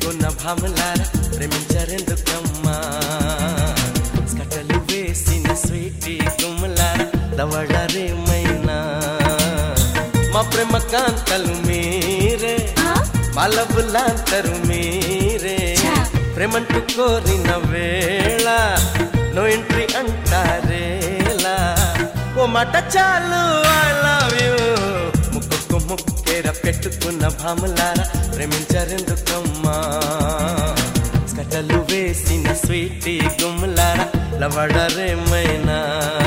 పెట్టుకున్న భామలార ప్రేమించరెందుకమ్మా స్కటలు వేసిన స్వీటీ గుమ్మలార దవడరేమైనా మా ప్రేమ కాంతలు మీరే మా లవ్వులాంతరు మీరే ప్రేమంటూ కోరిన వేళ నో ఎంట్రీ అంటారేలా ఓ మాట చాలు ఐ లవ్ యూ ముక్కుకు ముక్కేర పెట్టుకున్న భామలారా ప్రేమించరెందుకమ్మా స్కటలు వేసిన స్వీటీ గుమ్మలారా లవడరేమైనా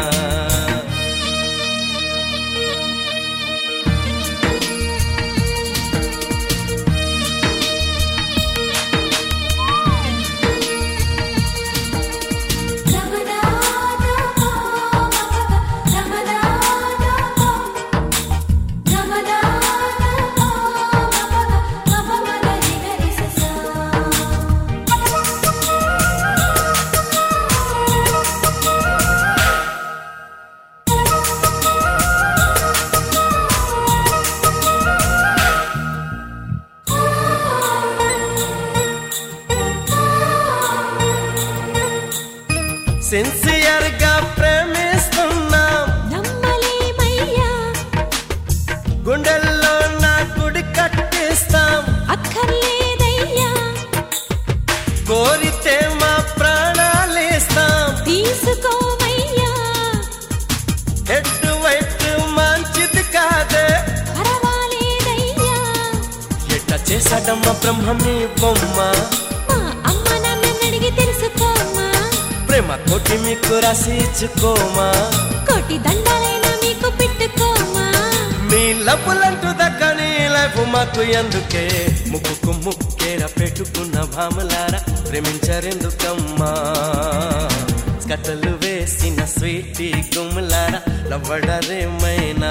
సిన్సియర్ గా ప్రేమిస్తున్నాం నమ్మలేమయ్యా గుండెల్లో నా గుడి కట్టిస్తాం అక్కర్లేదయ్యా కోరితే మా ప్రాణాలేస్తాం తీసుకోమయ్యా ఎటువైపు మంచిది కాదే పర్వాలేదయ్యా ఎట్ట చేశాడమ్మ బ్రహ్మని బొమ్మ మా అమ్మ నాన్నని అడిగి తెలుసుకోమా ప్రేమ తోటి మీకు రాసి ఇచ్చుకోమా కోటి దండాలైనా మీకు పెట్టుకోమా మీ లబ్బులంటూ దక్కని లైఫ్ మాకు ఎందుకే ముక్కుకు ముక్కేర పెట్టుకున్న భామలారా ప్రేమించరెందుకమ్మా స్కట్టలు వేసిన స్వీటీ గుమ్మలారా లవ్వడరేమైనా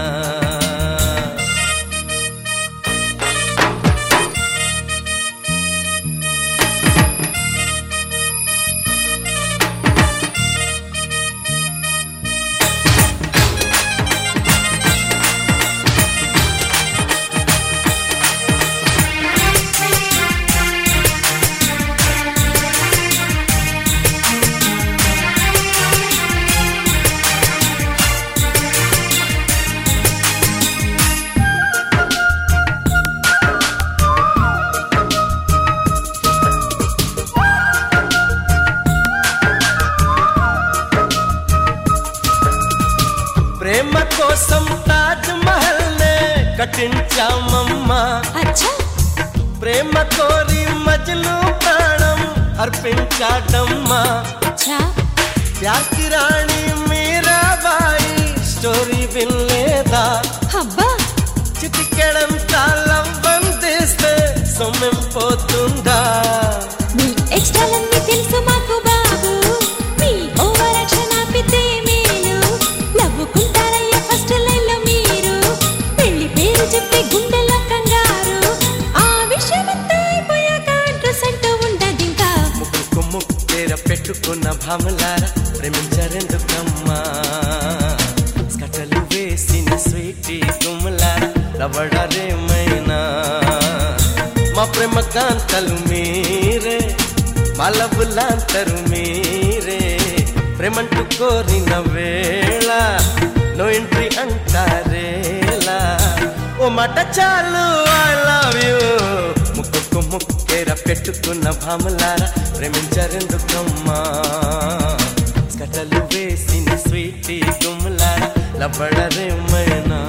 ప్రేమ కోసం తాజ్ మహల్ నే కట్టించామమ్మా అచ్చా ప్రేమ కోరి మజ్ను ప్రాణం అర్పించాడమ్మా అచ్చా ప్యార్ కి రాణి మీరాబాయి స్టోరీ వినలేదా అబ్బా చిటికెడం తాళం బంధిస్తే సొమ్మెం పోతుందా మీ ఎక్స్ట్రాలన్నీ తెలుసు మాకు బాబు మీ ఓవర్ యాక్షన్ ఆపితే మేలు నవ్వుకుంటారయ్యా ఫస్ట్ లైన్ లో మీరు పెళ్లి పేరు చెప్పి గుండెలో కంగారు ఆ విషయం అంతా అయిపోయాక అడ్రస్ అంటూ ఉండదింకా ముక్కుకు ముక్కేర పెట్టుకున్న భామలారా ప్రేమించరెందుకమ్మా స్కటలు వేసిన స్వీటీ గుమ్మలారా రవడరేమైనా మా ప్రేమ కాంతలు మీరే మా లవ్వులాంతరు మీరే ప్రేమంటూ కోరిన వేళ నో ఎంట్రీ అంటారేలా ఓ మాట చాలు ఐ లవ్ యూ ముక్కుకు ముక్కేర పెట్టుకున్న భామలారా ప్రేమించరెందుకమ్మా స్కటలు వేసిన స్వీటీ గుమ్మలారా లవ్వడరేమైనా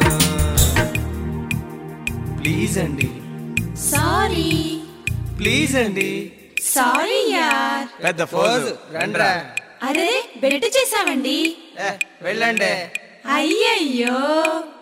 ప్లీజ్ అండి సారీ ప్లీజ్ అండి సారీ యార్ పెద్ద పోజు రండ్రా అరే బెట్ చేసామండి ఏ, వెళ్ళండి అయ్యయ్యో